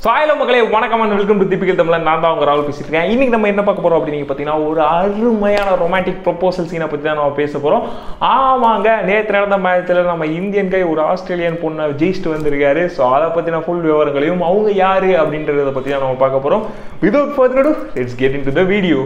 சாயில மக்களே வணக்கம் and welcome to typical Tamil நான் தான் அவங்க ராகுல் பேசிட்டு இருக்கேன் இன்னைக்கு நம்ம என்ன பார்க்க போறோம் அப்படின்னு நீங்க பார்த்தீங்கன்னா ஒரு அருமையான ரொமான்டிக் ப்ரொபோசல் சீனை பற்றி தான் நம்ம பேச போறோம் ஆமாங்க நேற்று நடந்த மேட்ச்சில் நம்ம இந்தியன் கை ஒரு ஆஸ்திரேலியன் பொண்ணை ஜெயிச்சுட்டு வந்திருக்காரு ஸோ அதை பற்றின ஃபுல் விவரங்களையும் அவங்க யாரு அப்படின்றத பற்றி தான் நம்ம பார்க்க போறோம் without further let's get into the video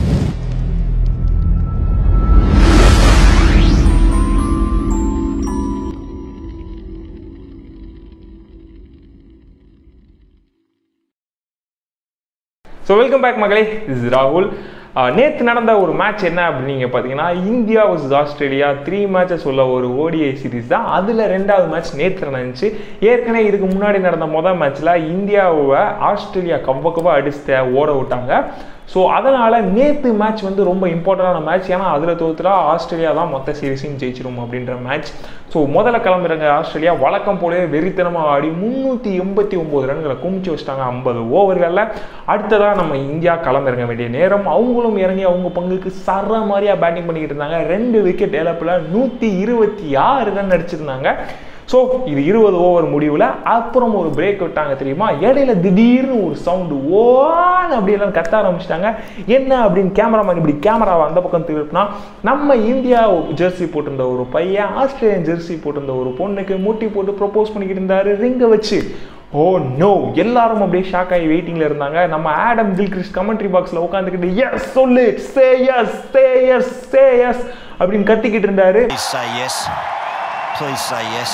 so welcome back மகளே இஸ் ராகுல் நேற்று நடந்த ஒரு மேட்ச் என்ன அப்படின்னு நீங்கள் பார்த்தீங்கன்னா India versus Australia three matches உள்ள ஒரு ஓடிஐ சீரிஸ் தான் அதில் ரெண்டாவது மேட்ச் நேற்று நடந்துச்சு ஏற்கனவே இதுக்கு முன்னாடி நடந்த மொதல் மேட்ச்சில் இந்தியாவை ஆஸ்திரேலியா கவ்வ கவ்வ அடிச்சு ஓட விட்டாங்க ஸோ அதனால் நேற்று மேட்ச் வந்து ரொம்ப இம்பார்ட்டண்டான மேட்ச் ஏன்னா அதில் தோத்துட்டா ஆஸ்திரேலியா தான் மொத்த சீரிஸையும் ஜெயிச்சிரும் அப்படின்ற மேட்ச் ஸோ முதல்ல கிளம்புறாங்க ஆஸ்திரேலியா வழக்கம் போலவே வெறித்தனமாக ஆடி முந்நூற்றி எண்பத்தி ஒம்பது ரன்களை குமிச்சு வச்சிட்டாங்க ஐம்பது ஓவர்களில் அடுத்ததாக நம்ம இந்தியா கிளம்பிறங்க வேண்டிய நேரம் அவங்களும் இறங்கி அவங்க பங்குக்கு சர மாதிரியாக பேட்டிங் பண்ணிக்கிட்டு இருந்தாங்க ரெண்டு விக்கெட் இழப்பில் நூற்றி இருபத்தி ஆறு ரன் அடிச்சிருந்தாங்க ஸோ இது இருபது ஓவர் முடிவில் அப்புறம் ஒரு பிரேக் விட்டாங்க தெரியுமா இடையில திடீர்னு ஒரு சவுண்டு ஓன்னு அப்படி எல்லாம் கத்த ஆரம்பிச்சிட்டாங்க என்ன அப்படின்னு கேமராமேன் இப்படி கேமராவை அந்த பக்கம் திருப்பினா நம்ம இந்தியா ஜெர்சி போட்டிருந்த ஒரு பையன் ஆஸ்திரேலியன் ஜெர்சி போட்டிருந்த ஒரு பொண்ணுக்கு முட்டி போட்டு ப்ரொப்போஸ் பண்ணிக்கிட்டு இருந்தாரு ரிங்கை வச்சு ஓ நோ எல்லாரும் அப்படியே ஷாக் ஆகி வெயிட்டிங்ல இருந்தாங்க நம்ம ஆடம் கில்கிரிஸ்ட் கமெண்ட்ரி பாக்ஸ்ல உட்காந்துக்கிட்டு எஸ் சொல்லு say yes say yes say yes அப்படின்னு கத்திக்கிட்டு இருந்தாரு Please say yes. Please say yes.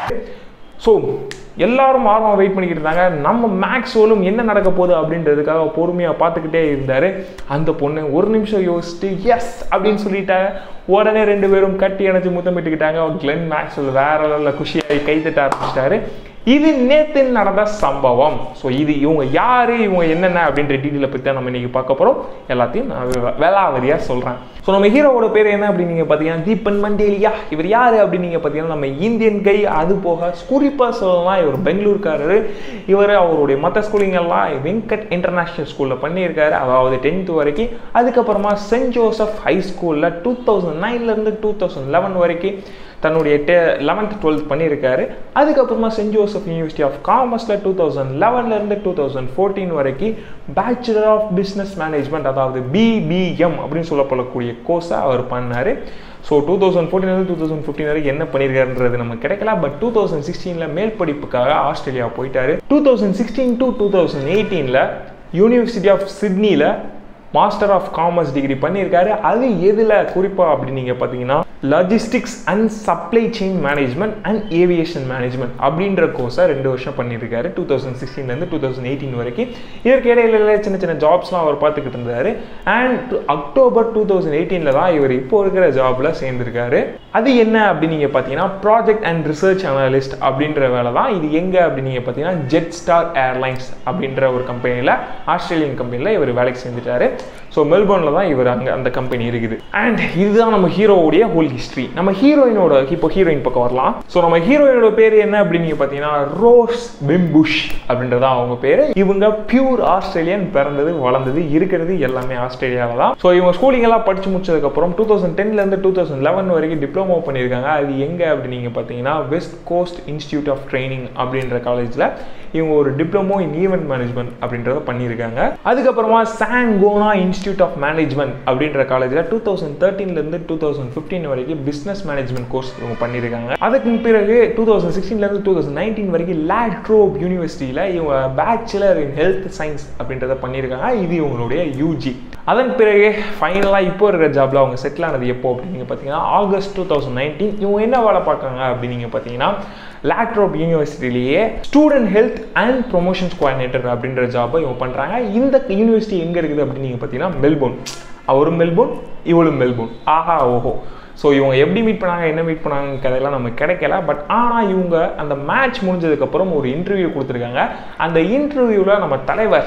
So எல்லாரும் ஆர்வம் வெயிட் பண்ணிக்கிட்டு இருந்தாங்க நம்ம மேக்ஸ்வலும் என்ன நடக்க போகுது அப்படின்றதுக்காக பொறுமையாக பார்த்துக்கிட்டே இருந்தார் அந்த பொண்ணு ஒரு நிமிஷம் யோசிச்சுட்டு எஸ் அப்படின்னு சொல்லிட்டாங்க உடனே ரெண்டு பேரும் கட்டி அணைச்சு முத்தமிட்டுக்கிட்டாங்க கிளென் மேக்ஸ்வெல் வேற லெவலில் குஷியாகி கைத்தட்ட ஆரம்பிச்சிட்டாரு இது நேத்து நடந்த சம்பவம் ஸோ இது இவங்க யாரு இவங்க என்னென்ன அப்படின்ற டீட்டெயிலை பற்றி தான் நம்ம இன்னைக்கு பார்க்க போகிறோம் எல்லாத்தையும் நான் வே- வேளாவரியாக சொல்கிறேன் ஸோ நம்ம ஹீரோவோட பேர் என்ன அப்படின்னு நீங்கள் பார்த்தீங்கன்னா தீபன் மண்டேலியா இவர் யார் அப்படின்னு நீங்கள் பார்த்தீங்கன்னா நம்ம இந்தியன் கை அது போக குறிப்பாக சொல்லலாம் இவர் பெங்களூர்காரரு இவர் அவருடைய மற்ற ஸ்கூலிங் எல்லாம் வெங்கட் இன்டர்நேஷ்னல் ஸ்கூலில் பண்ணியிருக்காரு அதாவது டென்த் வரைக்கும் அதுக்கப்புறமா சென்ட் ஜோசப் ஹை ஸ்கூலில் டூ தௌசண்ட் நைன்லேருந்து டூ தௌசண்ட் லெவன் வரைக்கும் தன்னுடைய டெ லெவன்த் டுவெல்த் பண்ணியிருக்காரு அதுக்கப்புறமா சென்ட் ஜோசப் யூனிவர்சிட்டி ஆஃப் காமர்ஸில் டூ தௌசண்ட் லெவன்லேருந்து டூ தௌசண்ட் ஃபோர்டீன் வரைக்கும் பேச்சுலர் ஆஃப் பிஸ்னஸ் மேனேஜ்மெண்ட் அதாவது பிபிஎம் அப்படின்னு சொல்லப்படக்கூடிய கோர்ஸை அவர் பண்ணார் ஸோ டூ தௌசண்ட் ஃபோர்டீன்லேருந்து டூ தௌசண்ட் ஃபிஃப்டின் வரைக்கும் என்ன பண்ணியிருக்காருன்றது நமக்கு கிடைக்கல பட் டூ தௌசண்ட் சிக்ஸ்டீனில் மேல் படிப்புக்காக ஆஸ்திரேலியா போயிட்டாரு two thousand sixteen to two thousand எயிட்டீனில் யூனிவர்சிட்டி ஆஃப் சிட்னியில் மாஸ்டர் ஆஃப் காமர்ஸ் டிகிரி பண்ணியிருக்காரு அது எதில் குறிப்பாக அப்படி நீங்கள் பார்த்தீங்கன்னா logistics and supply chain management and aviation management அப்படின்ற கோர்ஸை ரெண்டு வருஷம் பண்ணியிருக்காரு டூ தௌசண்ட் சிக்ஸ்டீன்லேருந்து டூ தௌசண்ட் எயிட்டீன் வரைக்கும் இதற்கு இடையில சின்ன சின்ன ஜாப்ஸ்லாம் அவர் பார்த்துக்கிட்டு இருந்தாரு அண்ட் அக்டோபர் டூ தௌசண்ட் எயிட்டீனில் தான் இவர் இப்போ இருக்கிற ஜாபில் சேர்ந்திருக்காரு அது என்ன அப்படின்னு நீங்கள் பார்த்தீங்கன்னா ப்ராஜெக்ட் அண்ட் ரிசர்ச் அனலிஸ்ட் அப்படின்ற வேலை தான் இது எங்கே அப்படின்னு நீங்கள் பார்த்தீங்கன்னா ஜெட் ஸ்டார் ஏர்லைன்ஸ் அப்படின்ற ஒரு கம்பெனியில் ஆஸ்திரேலியன் கம்பெனியில் இவர் வேலைக்கு சேர்ந்துட்டாரு ஸோ மெல்போர்னில் தான் இவர் அங்கே அந்த கம்பெனி இருக்குது அண்ட் இதுதான் நம்ம ஹீரோவுடைய ஹோல் ஹிஸ்ட்ரி நம்ம ஹீரோயினோட இப்போ ஹீரோயின் பக்கம் வரலாம் ஸோ நம்ம ஹீரோயினோட பேர் என்ன அப்படின்னு நீங்க பார்த்தீங்கன்னா ரோஸ் பிம்புஷ் அப்படின்றது தான் அவங்க பேர் இவங்க பியூர் ஆஸ்திரேலியன் பிறந்தது வளர்ந்தது இருக்கிறது எல்லாமே ஆஸ்திரேலியாவில் தான் ஸோ இவங்க ஸ்கூலிங் எல்லாம் படிச்சு முடிச்சதுக்கப்புறம் டூ தௌசண்ட் டென்லேருந்து டூ தௌசண்ட் லெவன் வரைக்கும் டிப்ளமோ பண்ணியிருக்காங்க அது எங்கே அப்படி நீங்கள் பார்த்தீங்கன்னா west coast institute of training அப்படின்ற காலேஜில் இவங்க ஒரு டிப்ளமோ இன் ஈவெண்ட் மேனேஜ்மெண்ட் அப்படின்றத பண்ணியிருக்காங்க அதுக்கப்புறமா சாங்கோனா இன்ஸ்டியூட் ஆஃப் மேனேஜ்மெண்ட் அப்படின்ற காலேஜில் டூ தௌசண்ட் தேர்ட்டீன்லேருந்து டூ தௌசண்ட் ஃபிஃப்டீன் வரைக்கும் பிஸ்னஸ் மேனேஜ்மெண்ட் கோர்ஸ் இவங்க பண்ணியிருக்காங்க அதுக்கு பிறகு டூ தௌசண்ட் சிக்ஸ்டீன்லேருந்து டூ தௌசண்ட் நைன்டீன் வரைக்கும் லேட்ரோப் யூனிவர்சிட்டியில் இவங்க பேச்சுலர் இன் ஹெல்த் சயின்ஸ் அப்படின்றத பண்ணியிருக்காங்க இது இவங்களுடைய யூஜி அதன் பிறகு ஃபைனலாக இப்போ இருக்கிற ஜாப்ல அவங்க செட்டில் ஆனது எப்போ அப்படின்னு நீங்கள் பார்த்தீங்கன்னா ஆகஸ்ட் டூ தௌசண்ட் நைன்டீன் இவங்க என்ன வேலை பார்க்குறாங்க அப்படின்னு நீங்கள் பார்த்தீங்கன்னா லேட்ரோப் யூனிவர்சிட்டிலேயே student health and promotions coordinator அப்படின்ற ஜாப்பை இவங்க பண்ணுறாங்க இந்த யூனிவர்சிட்டி எங்கே இருக்குது அப்படின்னு நீங்கள் பார்த்தீங்கன்னா மெல்போர்ன் அவரும் மெல்போர்ன் இவளும் மெல்போர்ன் ஆஹா ஓஹோ ஸோ இவங்க எப்படி மீட் பண்ணாங்க என்ன மீட் பண்ணாங்க கதையெல்லாம் நமக்கு கிடைக்கல பட் ஆனால் இவங்க அந்த மேட்ச் முடிஞ்சதுக்கப்புறம் ஒரு இன்டர்வியூ கொடுத்துருக்காங்க அந்த இன்டர்வியூவில் நம்ம தலைவர்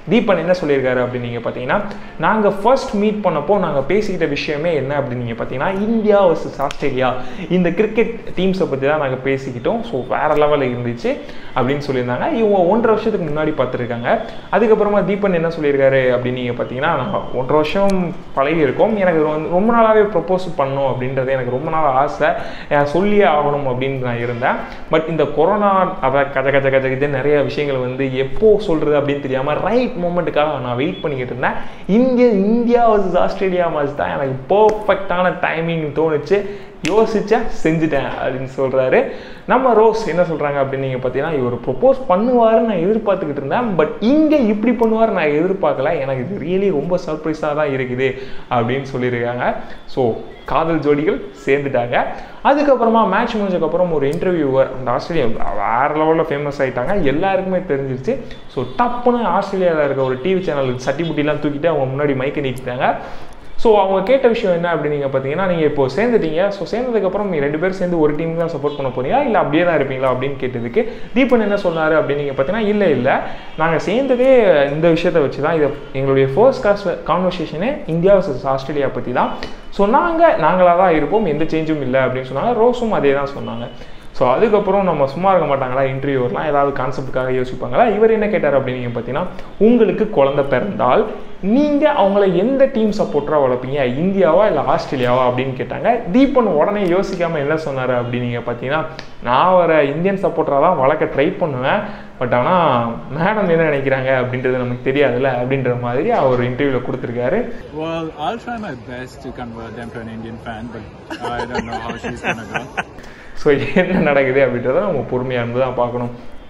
தீபன் என்ன சொல்லியிருக்காரு அப்படின்னு நீங்கள் பார்த்தீங்கன்னா நாங்கள் ஃபர்ஸ்ட் மீட் பண்ணப்போ நாங்கள் பேசிக்கிட்ட விஷயமே என்ன அப்படின்னு நீங்கள் பார்த்தீங்கன்னா இந்தியா வர்சஸ் ஆஸ்திரேலியா இந்த கிரிக்கெட் டீம்ஸை பற்றி தான் நாங்கள் பேசிக்கிட்டோம் ஸோ வேறு லெவலில் இருந்துச்சு அப்படின்னு சொல்லியிருந்தாங்க இவங்க ஒன்றரை வருஷத்துக்கு முன்னாடி பார்த்துருக்காங்க அதுக்கப்புறமா தீபன் என்ன சொல்லியிருக்காரு அப்படின்னு நீங்கள் பார்த்தீங்கன்னா நாங்கள் ஒன்றரை வருஷம் பழகி இருக்கோம் எனக்கு வந்து ரொம்ப நாளாகவே ப்ரொப்போஸ் பண்ணணும் அப்படின்றது எனக்கு ரொம்ப நாள் ஆசை அஹ் சொல்லியே ஆகணும் அப்படின்னு நான் இருந்தேன் பட் இந்த கொரோனா அதை கஜ கஜ கஜ கஜ நிறைய விஷயங்கள் வந்து எப்போ சொல்கிறது அப்படின்னு தெரியாமல் ரைட் மூமெண்ட்டுக்காக நான் வெயிட் பண்ணிக்கிட்டு இருந்தேன் India India versus Australia match தான் எனக்கு பர்ஃபெக்டான டைமிங் தோணுச்சு யோசிச்சேன் செஞ்சுட்டேன் அப்படின்னு சொல்கிறாரு நம்ம ரோஸ் என்ன சொல்கிறாங்க அப்படின்னு நீங்கள் பார்த்தீங்கன்னா இவர் ப்ரொப்போஸ் பண்ணுவாருன்னு நான் எதிர்பார்த்துக்கிட்டு இருந்தேன் பட் இங்கே இப்படி பண்ணுவார் நான் எதிர்பார்க்கல எனக்கு இது ரியலி ரொம்ப சர்ப்ரைஸாக தான் இருக்குது அப்படின்னு சொல்லியிருக்காங்க ஸோ காதல் ஜோடிகள் சேர்ந்துட்டாங்க அதுக்கப்புறமா மேட்ச் முடிஞ்சதுக்கப்புறம் ஒரு இன்டர்வியூவர் அந்த ஆஸ்திரேலியா வேறு லெவலில் ஃபேமஸ் ஆகிட்டாங்க எல்லாருக்குமே தெரிஞ்சிருச்சு ஸோ டப்புன்னு ஆஸ்திரேலியாவில் இருக்க ஒரு டிவி சேனல் சட்டி புட்டிலாம் தூக்கிட்டு அவங்க முன்னாடி மைக்க நீக்கிட்டாங்க ஸோ அவங்க கேட்ட விஷயம் என்ன அப்படின்னு நீங்கள் பார்த்தீங்கன்னா நீங்கள் இப்போ சேர்ந்துட்டீங்க ஸோ சேர்ந்ததுக்கப்புறம் நீங்கள் ரெண்டு பேரும் சேர்ந்து ஒரு டீம் தான் சப்போர்ட் பண்ண போறீங்களா இல்லை அப்படியே தான் இருப்பீங்களா அப்படின்னு கேட்டதுக்கு தீபன் என்ன சொன்னார் அப்படின்னு நீங்கள் பார்த்தீங்கன்னா இல்லை இல்லை நாங்கள் சேர்ந்ததே இந்த விஷயத்தை வச்சு தான் இது எங்களுடைய ஃபர்ஸ்ட் காஸ் கான்வர்சேஷனே இந்தியா வர்சஸ் ஆஸ்திரேலியா பற்றி தான் ஸோ நாங்கள் நாங்களாக தான் இருப்போம் எந்த சேஞ்சும் இல்லை அப்படின்னு சொன்னாங்க ரோஸும் அதே தான் சொன்னாங்க ஸோ அதுக்கப்புறம் நம்ம சும்மா இருக்க மாட்டாங்களா இன்டர்வியூவர்லாம் ஏதாவது கான்செப்டுக்காக யோசிப்பாங்களா இவர் என்ன கேட்டார் அப்படின்னு நீங்கள் பார்த்தீங்கன்னா உங்களுக்கு குழந்தை பிறந்தால் நீங்கள் அவங்கள எந்த டீம் சப்போர்ட்டராக வளர்ப்பீங்க இந்தியாவா இல்லை ஆஸ்திரேலியாவா அப்படின்னு கேட்டாங்க தீபன் உடனே யோசிக்காமல் என்ன சொன்னார் அப்படின்னு நீங்கள் பார்த்தீங்கன்னா நான் வர இந்தியன் சப்போர்ட்டராக தான் வளர்க்க ட்ரை பண்ணுவேன் பட் ஆனால் மேடம் என்ன நினைக்கிறாங்க அப்படின்றது நமக்கு தெரியாதுல்ல அப்படின்ற மாதிரி அவர் இன்டர்வியூவில் கொடுத்துருக்காரு Well, I'll try my best to convert them to an Indian fan, but I don't know how she's gonna go. So என்ன நடக்குது அப்படின்றத நம்ம பொறுமையாக இருந்து தான் பார்க்கணும்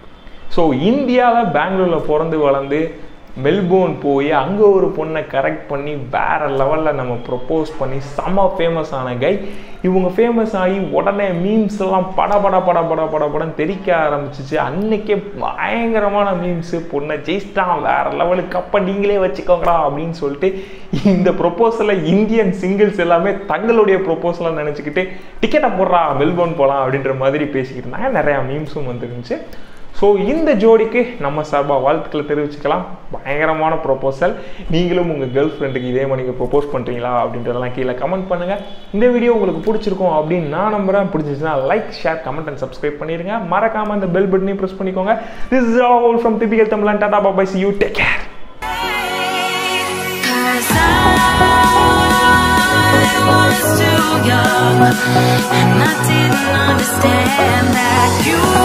ஸோ இந்தியாவில் பெங்களூரில் பிறந்து வளர்ந்து மெல்போர்ன் போய் அங்கே ஒரு பொண்ணை கரெக்ட் பண்ணி வேற லெவலில் நம்ம ப்ரொப்போஸ் பண்ணி செம்ம ஃபேமஸ் ஆன கை இவங்க ஃபேமஸ் ஆகி உடனே மீம்ஸ் எல்லாம் பட பட பட பட பட படம் தெரிக்க ஆரம்பிச்சிச்சு அன்னைக்கே பயங்கரமான மீம்ஸு பொண்ணை ஜெயிச்சிட்டான் வேற லெவலுக்கு கப்பை நீங்களே வச்சுக்கோங்கடா அப்படின்னு சொல்லிட்டு இந்த ப்ரொப்போசலை இந்தியன் சிங்கிள்ஸ் எல்லாமே தங்களுடைய ப்ரொப்போசலாக நினச்சிக்கிட்டு டிக்கெட்டை போடுறா மெல்போர்ன் போகலாம் அப்படின்ற மாதிரி பேசிக்கிட்டு இருந்தாங்க நிறையா மீம்ஸும் வந்துருந்துச்சு ஸோ இந்த ஜோடிக்கு நம்ம சார்பாக வாழ்த்துக்களை தெரிவிச்சுக்கலாம் பயங்கரமான ப்ரொப்போசல் நீங்களும் உங்கள் கேர்ள் ஃப்ரெண்டுக்கு இதே மாதிரி நீங்கள் ப்ரொப்போஸ் பண்ணுறீங்களா அப்படின்றதெல்லாம் கீழே கமெண்ட் பண்ணுங்கள் இந்த வீடியோ உங்களுக்கு பிடிச்சிருக்கும் அப்படின்னு நான் நம்புறேன் பிடிச்சிச்சுன்னா like share comment and subscribe பண்ணிடுங்க மறக்காமல் இந்த பெல் பட்டனையும் ப்ரெஸ் பண்ணிக்கோங்க this is all from typical Tamil tata bye bye see you take care Cause I was too young and I didn't understand that you